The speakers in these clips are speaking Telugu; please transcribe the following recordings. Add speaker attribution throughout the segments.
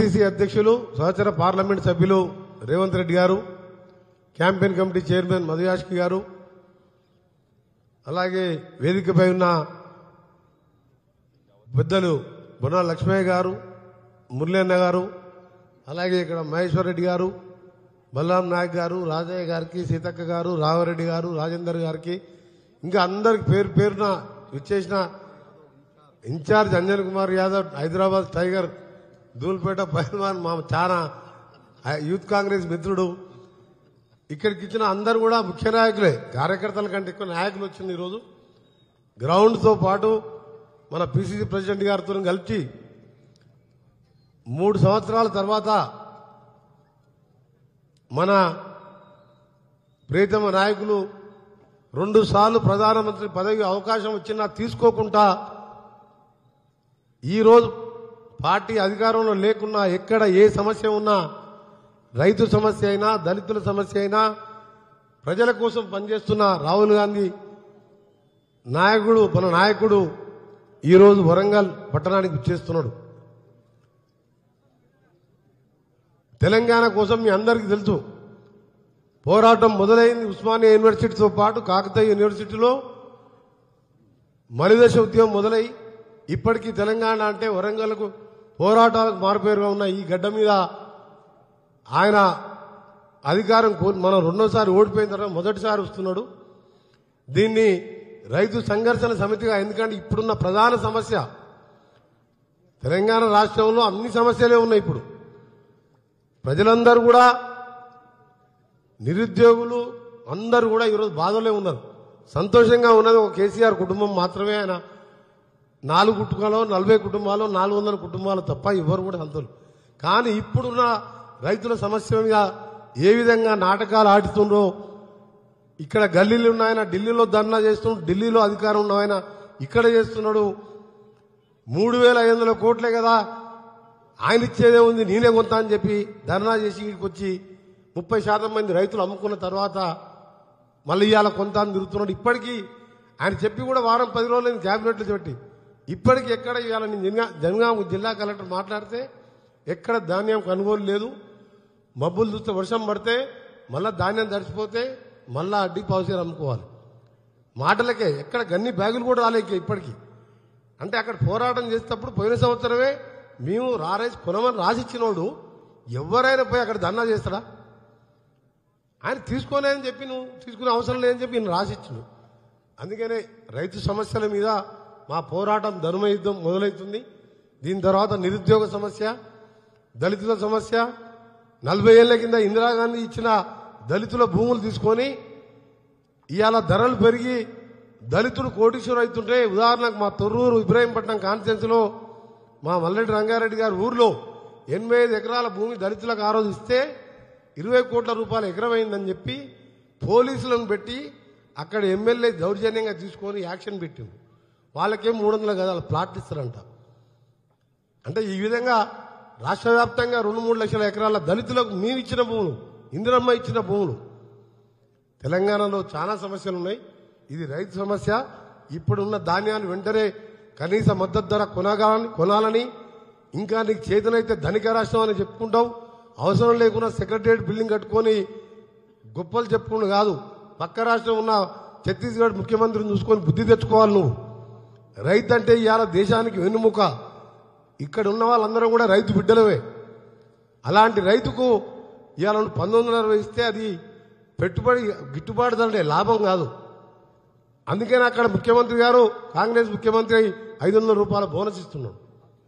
Speaker 1: పిసిసి అధ్యక్షులు సహచర పార్లమెంట్ సభ్యులు రేవంత్ రెడ్డి గారు క్యాంపెయిన్ కమిటీ చైర్మన్ మధుయాష్కి గారు అలాగే వేదికపై ఉన్న పెద్దలు బొన్నా లక్ష్మయ్య గారు మురళీన్న గారు అలాగే ఇక్కడ మహేశ్వర్ రెడ్డి గారు బలరాం నాయక్ గారు రాజయ్య గారికి సీతక్క గారు రామారెడ్డి గారు రాజేందర్ గారికి ఇంకా అందరికి పేరు పేరున ఇచ్చేసిన ఇన్ఛార్జ్ అంజన్ కుమార్ యాదవ్ హైదరాబాద్ టైగర్ ధూల్పేట పైల్వాన్ మా చాలా యూత్ కాంగ్రెస్ మిత్రుడు ఇక్కడికి ఇచ్చిన అందరు కూడా ముఖ్య నాయకులే కార్యకర్తల కంటే ఎక్కువ నాయకులు వచ్చింది ఈరోజు గ్రౌండ్తో పాటు మన పిసిసి ప్రెసిడెంట్ గారితో కలిసి మూడు సంవత్సరాల తర్వాత మన ప్రియతమ నాయకులు రెండు సార్లు ప్రధానమంత్రి పదవి అవకాశం వచ్చినా తీసుకోకుండా ఈరోజు పార్టీ అధికారంలో లేకున్నా ఎక్కడ ఏ సమస్య ఉన్నా రైతు సమస్య అయినా దళితుల సమస్య అయినా ప్రజల కోసం పనిచేస్తున్న రాహుల్ గాంధీ నాయకుడు మన నాయకుడు ఈరోజు వరంగల్ పట్టణానికి చేస్తున్నాడు తెలంగాణ కోసం మీ అందరికీ తెలుసు పోరాటం మొదలైంది ఉస్మానియా యూనివర్సిటీతో పాటు కాకతీయ యూనివర్సిటీలో మలిదశ ఉద్యమం మొదలై ఇప్పటికీ తెలంగాణ అంటే వరంగల్కు పోరాటాలకు మారుపేరుగా ఉన్న ఈ గడ్డ మీద ఆయన అధికారం కో- మనం రెండోసారి ఓడిపోయిన తర్వాత మొదటిసారి వస్తున్నాడు దీన్ని రైతు సంఘర్షణ సమితిగా ఎందుకంటే ఇప్పుడున్న ప్రధాన సమస్య తెలంగాణ రాష్ట్రంలో అన్ని సమస్యలే ఉన్నాయి ఇప్పుడు ప్రజలందరూ కూడా నిరుద్యోగులు అందరూ కూడా ఈరోజు బాధలే ఉన్నారు సంతోషంగా ఉన్నది ఒక కేసీఆర్ కుటుంబం మాత్రమే ఆయన నాలుగు కుటుంబాలు నలభై కుటుంబాలు నాలుగు వందల కుటుంబాలు తప్ప ఎవరు కూడా సంతోషం కానీ ఇప్పుడున్న రైతుల సమస్య మీద ఏ విధంగా నాటకాలు ఆడుతుండ్రో ఇక్కడ గల్లీలు ఉన్నాయన ఢిల్లీలో ధర్నా చేస్తున్నాడు ఢిల్లీలో అధికారం ఉన్నాయన ఇక్కడ చేస్తున్నాడు మూడు వేల ఐదు వందల కోట్లే కదా ఆయన ఇచ్చేదే ఉంది నేనే కొంత అని చెప్పి ధర్నా చేసి ఇక్కడికి వచ్చి ముప్పై శాతం మంది రైతులు అమ్ముకున్న తర్వాత మళ్ళీ ఇవాళ కొంత అని తిరుగుతున్నాడు ఇప్పటికీ ఆయన చెప్పి కూడా వారం పది రోజులు క్యాబినెట్లు పెట్టి ఇప్పటికీ ఎక్కడ ఇవాళ నేను జనగా జనగాం జిల్లా కలెక్టర్ మాట్లాడితే ఎక్కడ ధాన్యం కొనుగోలు లేదు మబ్బులు చూస్తే వర్షం పడితే మళ్ళా ధాన్యం తడిచిపోతే మళ్ళా అడ్డి పావుసేరు అమ్ముకోవాలి మాటలకే ఎక్కడ గన్ని బ్యాగులు కూడా రాలేక ఇప్పటికీ అంటే అక్కడ పోరాటం చేసేటప్పుడు పోయిన సంవత్సరమే మేము రారేసి కొనమని రాసిచ్చినోడు ఎవరైనా పోయి అక్కడ ధర్నా చేస్తాడా ఆయన తీసుకోలేదని చెప్పి నువ్వు తీసుకునే అవసరం లేదని చెప్పి నేను రాసిచ్చును అందుకనే రైతు సమస్యల మీద మా పోరాటం ధర్మ యుద్ధం మొదలవుతుంది దీని తర్వాత నిరుద్యోగ సమస్య దళితుల సమస్య నలభై ఏళ్ల కింద ఇందిరాగాంధీ ఇచ్చిన దళితుల భూములు తీసుకొని ఇవాళ ధరలు పెరిగి దళితుడు కోటీశ్వరు అవుతుంటే ఉదాహరణకు మా తొర్రూరు ఇబ్రాహీంపట్నం కాన్ఫరెన్స్ లో మా మల్లెడ్డి రంగారెడ్డి గారి ఊర్లో ఎనభై ఐదు ఎకరాల భూమి దళితులకు ఆ రోజు ఇస్తే ఇరవై కోట్ల రూపాయలు ఎకరమైందని చెప్పి పోలీసులను పెట్టి అక్కడ ఎమ్మెల్యే దౌర్జన్యంగా తీసుకొని యాక్షన్ పెట్టిండు వాళ్ళకేం మూడు వందల గదాల ప్లాట్ ఇస్తారంట అంటే ఈ విధంగా రాష్ట్ర వ్యాప్తంగా రెండు మూడు లక్షల ఎకరాల దళితులకు మేము ఇచ్చిన భూములు ఇందిరమ్మ ఇచ్చిన భూములు తెలంగాణలో చాలా సమస్యలు ఉన్నాయి ఇది రైతు సమస్య ఇప్పుడున్న ధాన్యాన్ని వెంటనే కనీస మద్దతు ధర కొనగాలని కొనాలని ఇంకా నీకు చేతనైతే ధనిక రాష్ట్రం అని చెప్పుకుంటావు అవసరం లేకుండా సెక్రటరియట్ బిల్డింగ్ కట్టుకొని గొప్పలు చెప్పుకుంటూ కాదు పక్క రాష్ట్రం ఉన్న ఛత్తీస్గఢ్ ముఖ్యమంత్రిని చూసుకొని బుద్ధి తెచ్చుకోవాలి నువ్వు రైతు అంటే ఇవాళ దేశానికి వెన్నుముక ఇక్కడ ఉన్న వాళ్ళందరూ కూడా రైతు బిడ్డలవే అలాంటి రైతుకు ఇవాళ పంతొమ్మిది వందల అరవై ఇస్తే అది పెట్టుబడి గిట్టుబాటు ధరలే లాభం కాదు అందుకని అక్కడ ముఖ్యమంత్రి గారు కాంగ్రెస్ ముఖ్యమంత్రి ఐదు వందల రూపాయల బోనస్ ఇస్తున్నాడు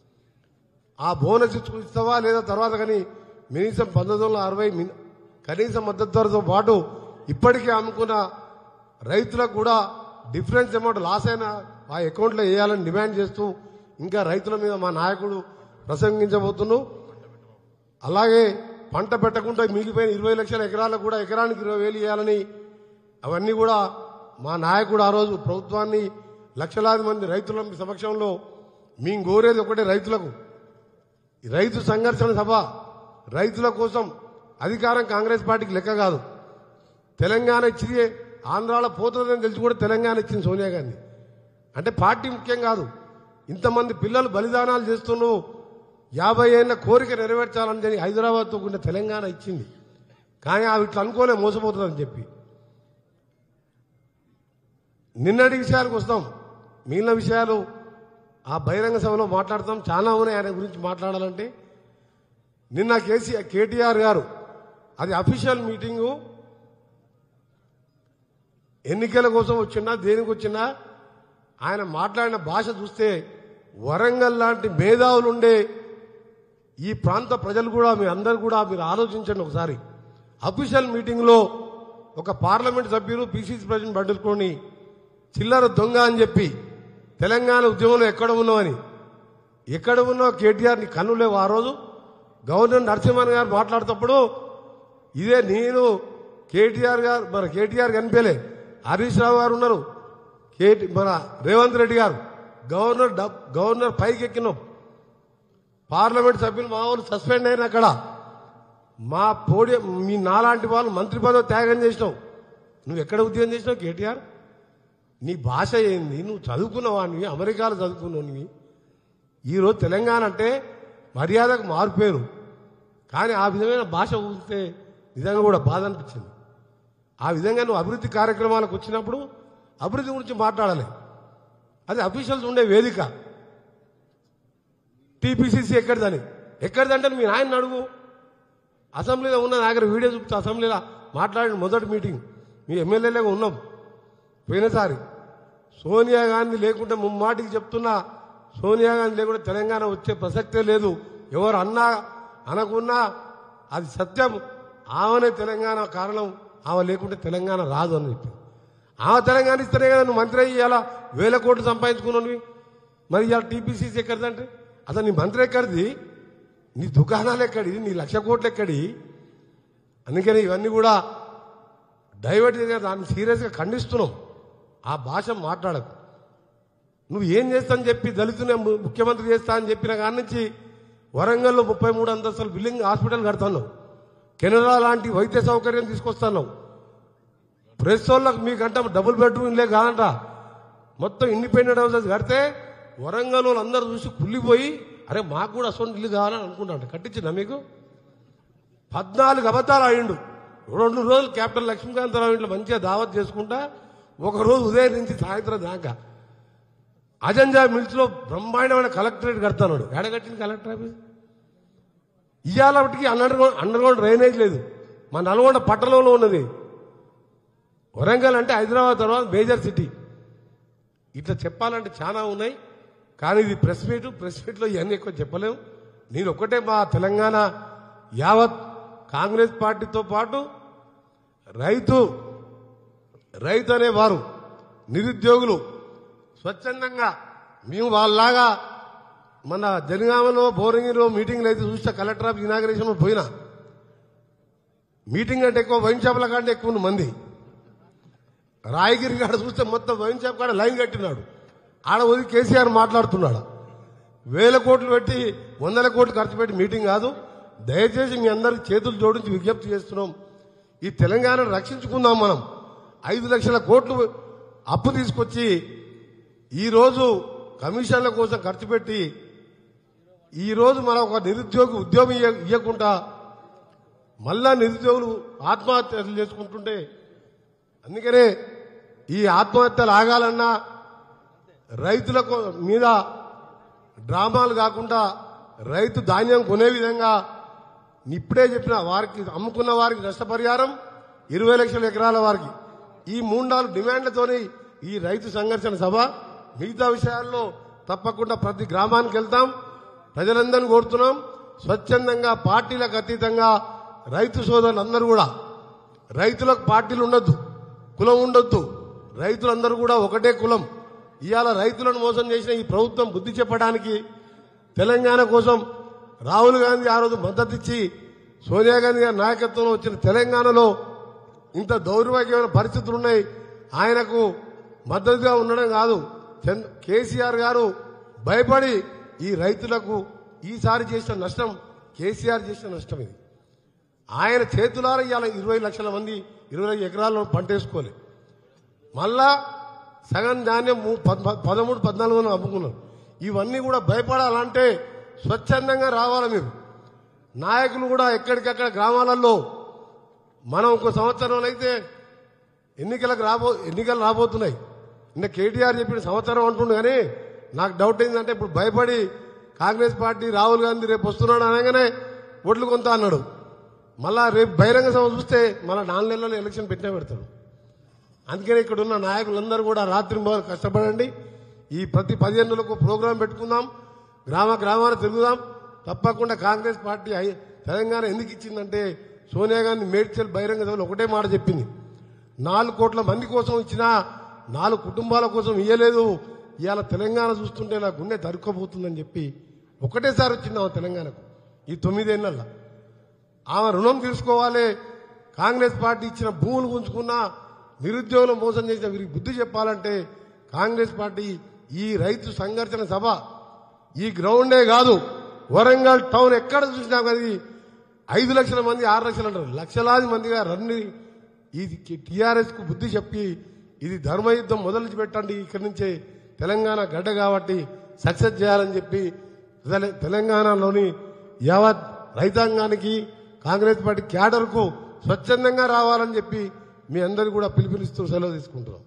Speaker 1: ఆ బోనస్ ఇచ్చు- ఇస్తావా లేదా తర్వాత కానీ కనీసం పంతొమ్మిది వందల అరవై మిన్- కనీస మద్దతు ధరతో పాటు ఇప్పటికే అమ్ముకున్న రైతులకు కూడా డిఫరెన్స్ అమౌంట్ లాస్ అయిన ఆ అకౌంట్లో వేయాలని డిమాండ్ చేస్తూ ఇంకా రైతుల మీద మా నాయకుడు ప్రసంగించబోతున్నాడు అలాగే పంట పెట్టకుండా మిగిలిపోయిన ఇరవై లక్షల ఎకరాలకు కూడా ఎకరానికి ఇరవై వేలు ఇవ్వాలని అవన్నీ కూడా మా నాయకుడు ఆ రోజు ప్రభుత్వాన్ని లక్షలాది మంది రైతుల సమక్షంలో మేము కోరేది ఒకటే రైతులకు ఈ రైతు సంఘర్షణ సభ రైతుల కోసం అధికారం కాంగ్రెస్ పార్టీకి లెక్క కాదు తెలంగాణ ఇచ్చింది ఆంధ్రాలో పోతుందని తెలిసి కూడా తెలంగాణ ఇచ్చింది సోనియా గాంధీ అంటే పార్టీ ముఖ్యం కాదు ఇంతమంది పిల్లలు బలిదానాలు చేస్తున్నావు యాభై ఏళ్ళ కోరిక నెరవేర్చాలని చెప్పి హైదరాబాద్తో కూడిన తెలంగాణ ఇచ్చింది కానీ అవి ఇట్లా అనుకోలే మోసపోతుందని చెప్పి నిన్నటి విషయాలకు వస్తాం మిగిలిన విషయాలు ఆ బహిరంగ సభలో మాట్లాడతాం చాలా ఉన్నాయి ఆయన గురించి మాట్లాడాలంటే నిన్న కేసీఆర్ కేటీఆర్ గారు అది అఫీషియల్ మీటింగు ఎన్నికల కోసం వచ్చినా దేనికి వచ్చినా ఆయన మాట్లాడిన భాష చూస్తే వరంగల్ లాంటి మేధావులు ఉండే ఈ ప్రాంత ప్రజలు కూడా మీ అందరు కూడా మీరు ఆలోచించండి ఒకసారి అఫీషియల్ మీటింగ్లో ఒక పార్లమెంట్ సభ్యులు పిసిసి ప్రెసిడెంట్ పట్టుకొని చిల్లర దొంగ అని చెప్పి తెలంగాణ ఉద్యమంలో ఎక్కడ ఉన్నావని ఎక్కడ ఉన్నావు కేటీఆర్ నీ కన్ను లేవు ఆ రోజు గవర్నర్ నరసింహన్ గారు మాట్లాడుతప్పుడు ఇదే నేను కేటీఆర్ గారు మన కేటీఆర్ కనిపించలే హరీష్ రావు గారు ఉన్నారు కేటీ మన రేవంత్ రెడ్డి గారు గవర్నర్ డబ్- గవర్నర్ పైకి ఎక్కినాం పార్లమెంట్ సభ్యులు మా వాళ్ళు సస్పెండ్ అయిన అక్కడ మా పోడి మీ నాలాంటి వాళ్ళు మంత్రి పదవి త్యాగం చేసినావు నువ్వు ఎక్కడ ఉద్యోగం చేసినావు కేటీఆర్ నీ భాష ఏంది నువ్వు చదువుకున్నవాడివి అమెరికాలో చదువుకున్నవాడివి ఈరోజు తెలంగాణ అంటే మర్యాదకు మారిపోయారు కానీ ఆ విధమైన భాష ఊరితే నిజంగా కూడా బాధ అనిపించింది ఆ విధంగా నువ్వు అభివృద్ధి కార్యక్రమాలకు వచ్చినప్పుడు అభివృద్ధి గురించి మాట్లాడాలి అది అఫీషియల్స్ ఉండే వేదిక టీపీసీసీ ఎక్కడిదని ఎక్కడిదంటే మీ నాయన అడుగు అసెంబ్లీలో ఉన్న దగ్గర వీడియో చూపితే అసెంబ్లీలో మాట్లాడిన మొదటి మీటింగ్ మీ ఎమ్మెల్యేలుగా ఉన్నాం పోయినసారి సోనియా గాంధీ లేకుంటే ముమ్మాటికి చెప్తున్నా సోనియా గాంధీ లేకుంటే తెలంగాణ వచ్చే ప్రసక్తే లేదు ఎవరు అన్నా అనకున్నా అది సత్యం ఆమెనే తెలంగాణ కారణం ఆమె లేకుంటే తెలంగాణ రాదు అని చెప్పి ఆమె తెలంగాణ ఇస్తేనే కదా నువ్వు మంత్రి అయ్యి ఇలా వేల కోట్లు సంపాదించుకున్నావు మరి ఇవాళ టీపీసీసీ ఎక్కడిదంటే అసలు నీ మంత్రి ఎక్కడిది నీ దుకాణాలు ఎక్కడి నీ లక్ష కోట్లు ఎక్కడి అందుకని ఇవన్నీ కూడా డైవర్ట్ చేసి దాన్ని సీరియస్గా ఖండిస్తున్నాం ఆ భాష మాట్లాడకు నువ్వు ఏం చేస్తానని చెప్పి దళితుని ము- ముఖ్యమంత్రి చేస్తా అని చెప్పిన కాడి నుంచి వరంగల్లో ముప్పై మూడు అంతస్తుల బిల్డింగ్ హాస్పిటల్ కడతాను కెనడా లాంటి వైద్య సౌకర్యం తీసుకొస్తాను ప్రెస్ వాళ్ళకి మీకంటే డబుల్ బెడ్రూమ్ ఇల్లే కాదంట మొత్తం ఇండిపెండెంట్ హౌసెస్ కడితే వరంగల్ వాళ్ళు అందరూ చూసి కుళ్ళిపోయి అరే మాకు కూడా అసలు ఇల్లు కావాలని అనుకుంటాను కట్టించిందా మీకు పద్నాలుగు అబద్ధాలు ఆడిండు రెండు రోజులు కెప్టెన్ లక్ష్మీకాంతరావు ఇంట్లో మంచిగా దావత్ చేసుకుంటా ఒక రోజు ఉదయం నుంచి సాయంత్రం దాకా అజంజా మిల్స్ లో బ్రహ్మాండమైన కలెక్టరేట్ కడతాడు ఎడగట్టింది కలెక్టర్ ఆఫీస్ ఇవాళకి అండర్ అండర్ గ్రౌండ్ డ్రైనేజ్ లేదు మా నల్గొండ పట్టణంలో ఉన్నది వరంగల్ అంటే హైదరాబాద్ తర్వాత మేజర్ సిటీ ఇట్లా చెప్పాలంటే చాలా ఉన్నాయి కానీ ఇది ప్రెస్ మీట్ ప్రెస్ మీట్లో ఇవన్నీ ఎక్కువ చెప్పలేము నేను ఒక్కటే మా తెలంగాణ యావత్ కాంగ్రెస్ పార్టీతో పాటు రైతు రైతు అనేవారు నిరుద్యోగులు స్వచ్ఛందంగా మేము వాళ్ళలాగా మన జనగామలో బోరింగిలో మీటింగ్లు అయితే చూస్తే కలెక్టర్ ఆఫ్ ఇనాగ్రేషన్ పోయినా మీటింగ్ అంటే ఎక్కువ వైన్ షాపుల కంటే ఎక్కువ ఉన్న మంది రాయగిరి కాడ చూస్తే మొత్తం వైన్ షాప్ కాడ లైన్ కట్టినాడు ఆడ పోయి కేసీఆర్ మాట్లాడుతున్నాడు వేల కోట్లు పెట్టి వందల కోట్లు ఖర్చు పెట్టి మీటింగ్ కాదు దయచేసి మీ అందరికి చేతులు జోడించి విజ్ఞప్తి చేస్తున్నాం ఈ తెలంగాణను రక్షించుకుందాం మనం ఐదు లక్షల కోట్లు అప్పు తీసుకొచ్చి ఈరోజు కమిషన్ల కోసం ఖర్చు పెట్టి ఈరోజు మనం ఒక నిరుద్యోగి ఉద్యోగం ఇయ్య- ఇవ్వకుండా మళ్ళా నిరుద్యోగులు ఆత్మహత్యలు చేసుకుంటుంటే అందుకనే ఈ ఆత్మహత్యలు ఆగాలన్నా రైతులకు మీద డ్రామాలు కాకుండా రైతు ధాన్యం కొనే విధంగా ఇప్పుడే చెప్పిన వారికి అమ్ముకున్న వారికి నష్టపరిహారం ఇరవై లక్షల ఎకరాల వారికి ఈ మూడు నాలుగు డిమాండ్లతోని ఈ రైతు సంఘర్షణ సభ మిగతా విషయాల్లో తప్పకుండా ప్రతి గ్రామానికి వెళ్తాం ప్రజలందరినీ కోరుతున్నాం స్వచ్ఛందంగా పార్టీలకు అతీతంగా రైతు సోదరులందరూ కూడా రైతులకు పార్టీలు ఉండొద్దు కులం ఉండొద్దు రైతులందరూ కూడా ఒకటే కులం ఇవాళ రైతులను మోసం చేసిన ఈ ప్రభుత్వం బుద్ధి చెప్పడానికి తెలంగాణ కోసం రాహుల్ గాంధీ ఆ రోజు మద్దతు ఇచ్చి సోనియా గాంధీ గారి నాయకత్వంలో వచ్చిన తెలంగాణలో ఇంత దౌర్భాగ్యమైన పరిస్థితులు ఉన్నాయి ఆయనకు మద్దతుగా ఉండడం కాదు చంద్- కేసీఆర్ గారు భయపడి ఈ రైతులకు ఈసారి చేసిన నష్టం కేసీఆర్ చేసిన నష్టం ఇది ఆయన చేతులారా ఇవాళ ఇరవై లక్షల మంది ఇరవై ఎకరాల్లో పంట వేసుకోలే మళ్ళా సగం ధాన్యం ము- పద్- పదమూడు పద్నాలుగు వందలు అమ్ముకున్నారు ఇవన్నీ కూడా భయపడాలంటే స్వచ్ఛందంగా రావాలి మీరు నాయకులు కూడా ఎక్కడికక్కడ గ్రామాలలో మనం ఒక సంవత్సరం అయితే ఎన్నికలకు రాబో ఎన్నికలు రాబోతున్నాయి నిన్న కేటీఆర్ చెప్పిన సంవత్సరం అంటుండు కానీ నాకు డౌట్ ఏంటంటే ఇప్పుడు భయపడి కాంగ్రెస్ పార్టీ రాహుల్ గాంధీ రేపు వస్తున్నాడు అనగానే ఓట్లు కొంత అన్నాడు మళ్ళా రేపు బహిరంగ సభ చూస్తే మళ్ళీ నాలుగు నెలల్లో ఎలక్షన్ పెట్టినా పెడతాడు అందుకనే ఇక్కడ ఉన్న నాయకులందరూ కూడా రాత్రి మొదలు కష్టపడండి ఈ ప్రతి పదిహేను నెలలకు ప్రోగ్రాం పెట్టుకుందాం గ్రామ గ్రామాన తిరుగుదాం తప్పకుండా కాంగ్రెస్ పార్టీ ఐ- తెలంగాణ ఎందుకు ఇచ్చిందంటే సోనియా గాంధీ మేడ్చల్ బహిరంగ సభలో ఒకటే మాట చెప్పింది నాలుగు కోట్ల మంది కోసం ఇచ్చినా నాలుగు కుటుంబాల కోసం ఇయ్యలేదు ఇవాళ తెలంగాణ చూస్తుంటే నా గుండె తరుక్కపోతుందని చెప్పి ఒకటేసారి వచ్చింది ఆమె తెలంగాణకు ఈ తొమ్మిదేళ్లలో ఆమె రుణం తీసుకోవాలి కాంగ్రెస్ పార్టీ ఇచ్చిన భూములు గుంజుకున్నా నిరుద్యోగులు మోసం చేసిన వీరికి బుద్ధి చెప్పాలంటే కాంగ్రెస్ పార్టీ ఈ రైతు సంఘర్షణ సభ ఈ గ్రౌండే కాదు వరంగల్ టౌన్ ఎక్కడ చూసినా కానీ ఐదు లక్షల మంది ఆరు లక్షలు అంటారు లక్షలాది మందిగా రన్ని ఇది టీఆర్ఎస్ కు బుద్ధి చెప్పి ఇది ధర్మయుద్ధం మొదలు పెట్టండి ఇక్కడి నుంచే తెలంగాణ గడ్డ కాబట్టి సక్సెస్ చేయాలని చెప్పి తెల- తెలంగాణలోని యావత్ రైతాంగానికి కాంగ్రెస్ పార్టీ క్యాడర్కు స్వచ్ఛందంగా రావాలని చెప్పి మీ అందరు కూడా పిలుపునిస్తూ సెలవు తీసుకుంటున్నాం